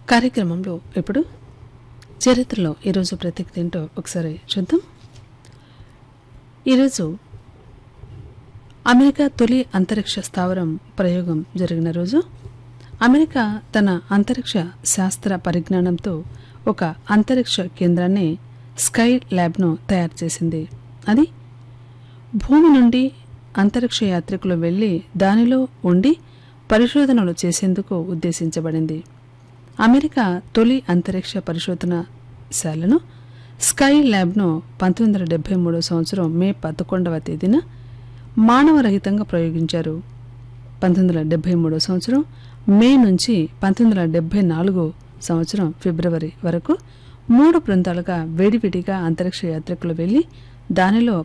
కార్యక్రమంలో ఇప్పుడు చరిత్రలో ఈరోజు ప్రత్యేకత ఏంటో ఒకసారి చూద్దాం ఈరోజు అమెరికా తొలి అంతరిక్ష స్థావరం ప్రయోగం జరిగిన రోజు అమెరికా తన అంతరిక్ష శాస్త్ర పరిజ్ఞానంతో ఒక అంతరిక్ష కేంద్రాన్ని స్కై ల్యాబ్ను తయారు చేసింది అది భూమి నుండి అంతరిక్ష యాత్రికులు వెళ్ళి దానిలో ఉండి పరిశోధనలు చేసేందుకు ఉద్దేశించబడింది అమెరికా తొలి అంతరిక్ష పరిశోధనశాలను స్కై ల్యాబ్ను పంతొమ్మిది వందల డెబ్బై మూడో సంవత్సరం మే పదకొండవ తేదీన మానవరహితంగా ప్రయోగించారు పంతొమ్మిది వందల డెబ్బై మూడో సంవత్సరం మే నుంచి పంతొమ్మిది వందల డెబ్బై నాలుగు సంవత్సరం ఫిబ్రవరి వరకు మూడు బృందాలుగా వేడివిడిగా అంతరిక్ష యాత్రికులు వెళ్లి దానిలో